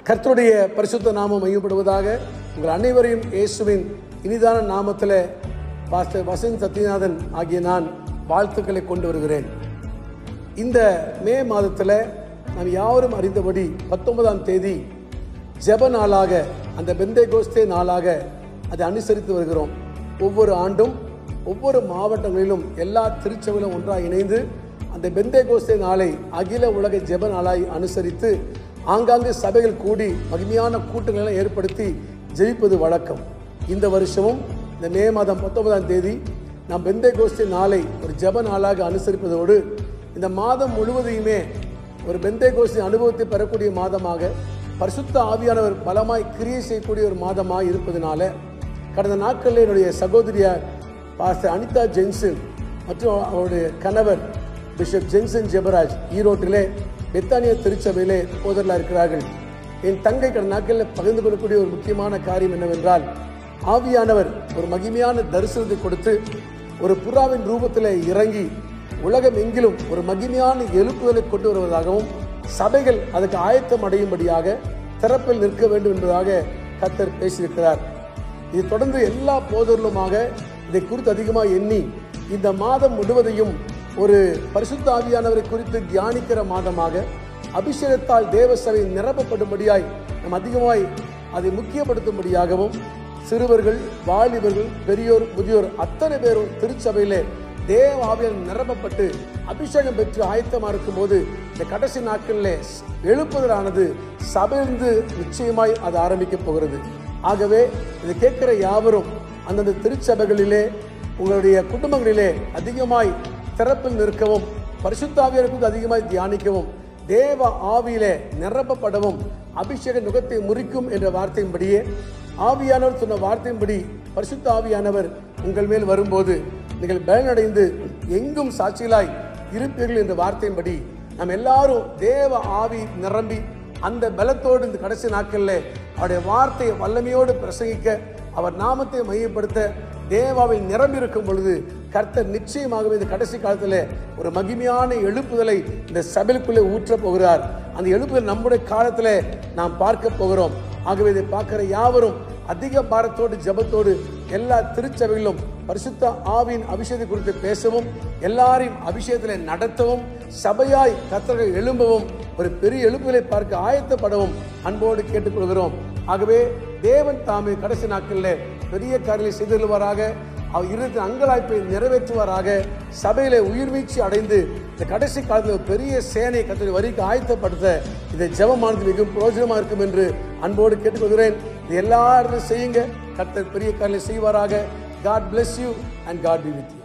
கர்த்தருடைய பரிசுத்த நாமம் மையப்படுவதாக உங்கள் அனைவரையும் இயேசுவின் இனிதான நாமத்தில் பாஸ்டர் வசந்த் சத்யநாதன் ஆகிய நான் வாழ்த்துக்களை கொண்டு வருகிறேன் இந்த மே மாதத்தில் நாம் யாவரும் அறிந்தபடி பத்தொன்பதாம் தேதி ஜெப நாளாக அந்த பெந்தை கோஸ்தே நாளாக அதை அனுசரித்து வருகிறோம் ஒவ்வொரு ஆண்டும் ஒவ்வொரு மாவட்டங்களிலும் எல்லா திருச்சபையிலும் ஒன்றாக இணைந்து அந்த பெந்தை கோஸ்தே நாளை அகில உலக ஜெப நாளாய் அனுசரித்து ஆங்காங்கு சபைகள் கூடி மகிமையான கூட்டங்களை ஏற்படுத்தி ஜெயிப்பது வழக்கம் இந்த வருஷமும் இந்த மே மாதம் பத்தொன்பதாம் தேதி நாம் பெந்தை கோஸ்தே நாளை ஒரு ஜெப நாளாக அனுசரிப்பதோடு இந்த மாதம் முழுவதையுமே ஒரு பெந்தை கோஸ்தி அனுபவத்தை பெறக்கூடிய மாதமாக பரிசுத்த ஆவியானவர் பலமாய் கிரியை செய்யக்கூடிய ஒரு மாதமாக இருப்பதனால கடந்த நாட்களில் என்னுடைய சகோதரியார் பாஸ்டர் அனிதா ஜென்சன் மற்றும் அவருடைய கணவர் பிஷப் ஜென்சன் ஜெபராஜ் ஈரோட்டிலே பெத்தானியா திருச்சபையிலே போதர்களாக இருக்கிறார்கள் என் தங்கை கடந்த நாட்களில் பகிர்ந்து கொள்ளக்கூடிய ஒரு முக்கியமான காரியம் என்னவென்றால் ஆவியானவர் ஒரு மகிமையான தரிசனத்தை கொடுத்து ஒரு புறாவின் ரூபத்தில் இறங்கி உலகம் எங்கிலும் ஒரு மகிமையான எழுப்புதலை கொண்டு வருவதாகவும் சபைகள் அதுக்கு ஆயத்தம் அடையும்படியாக திறப்பில் நிற்க வேண்டும் என்பதாக கத்தர் பேசியிருக்கிறார் இது தொடர்ந்து எல்லா போதர்களுமாக இதை குறித்து அதிகமாக எண்ணி இந்த மாதம் முழுவதையும் ஒரு பரிசுத்த ஆவியானவரை குறித்து தியானிக்கிற மாதமாக அபிஷேகத்தால் தேவ சபை நிரப்பப்படும்படியாய் நாம் அதிகமாய் அதை முக்கியப்படுத்தும்படியாகவும் சிறுவர்கள் வாலிபர்கள் பெரியோர் முதியோர் அத்தனை பேரும் திருச்சபையிலே தேவ ஆவியால் நிரப்பப்பட்டு அபிஷேகம் பெற்று ஆயத்தமா இருக்கும்போது இந்த கடைசி நாட்களிலே எழுப்புதலானது சபையிலிருந்து நிச்சயமாய் அது ஆரம்பிக்க போகிறது ஆகவே இதை கேட்கிற யாவரும் அந்தந்த திருச்சபைகளிலே உங்களுடைய குடும்பங்களிலே அதிகமாய் திறப்பில் நிற்கவும் பரிசுத்தாவியருக்கு அதிகமாய் தியானிக்கவும் தேவ ஆவியிலே நிரப்பப்படவும் அபிஷேக நுகத்தை முறிக்கும் என்ற வார்த்தையின்படியே ஆவியானவர் சொன்ன வார்த்தையின்படி பரிசுத்த ஆவியானவர் உங்கள் மேல் வரும்போது நீங்கள் பலனடைந்து எங்கும் சாட்சிகளாய் இருப்பீர்கள் என்ற வார்த்தையின்படி நாம் எல்லாரும் தேவ ஆவி நிரம்பி அந்த பலத்தோடு இந்த கடைசி நாட்களில் அவருடைய வார்த்தையை வல்லமையோடு பிரசங்கிக்க அவர் நாமத்தை மையப்படுத்த தேவாவில் நிரம்பி இருக்கும் பொழுது கர்த்தர் நிச்சயமாகவே இந்த கடைசி காலத்தில் ஒரு மகிமையான எழுப்புதலை இந்த சபைக்குள்ளே ஊற்றப் போகிறார் அந்த எழுப்புதல் நம்முடைய காலத்தில் நாம் பார்க்க போகிறோம் ஆகவே இதை பார்க்கிற யாவரும் அதிக பாரத்தோடு ஜபத்தோடு எல்லா திருச்சபைகளிலும் பரிசுத்த ஆவியின் அபிஷேகத்தை குறித்து பேசவும் எல்லாரையும் அபிஷேகத்தில் நடத்தவும் சபையாய் கத்தர்கள் எழும்பவும் ஒரு பெரிய எழுப்புதலை பார்க்க ஆயத்தப்படவும் அன்போடு கேட்டுக்கொள்கிறோம் ஆகவே தேவன் தாமே கடைசி நாட்களில் பெரிய காரியங்களை செய்திருவாராக அவர் இருந்த அங்கலாய்ப்பை நிறைவேற்றுவாராக சபையில உயிர்வீழ்ச்சி அடைந்து இந்த கடைசி காலத்தில் ஒரு பெரிய சேனை கத்தனை வரிக்கு ஆயத்தப்படுத்த இந்த ஜெபமானது மிகவும் பிரயோஜனமா இருக்கும் என்று அன்போடு கேட்டுக்கொள்கிறேன் இது எல்லா இடத்துலையும் செய்யுங்க கர்த்தர் பெரிய காரியங்களை செய்வாராக God bless you and God be with you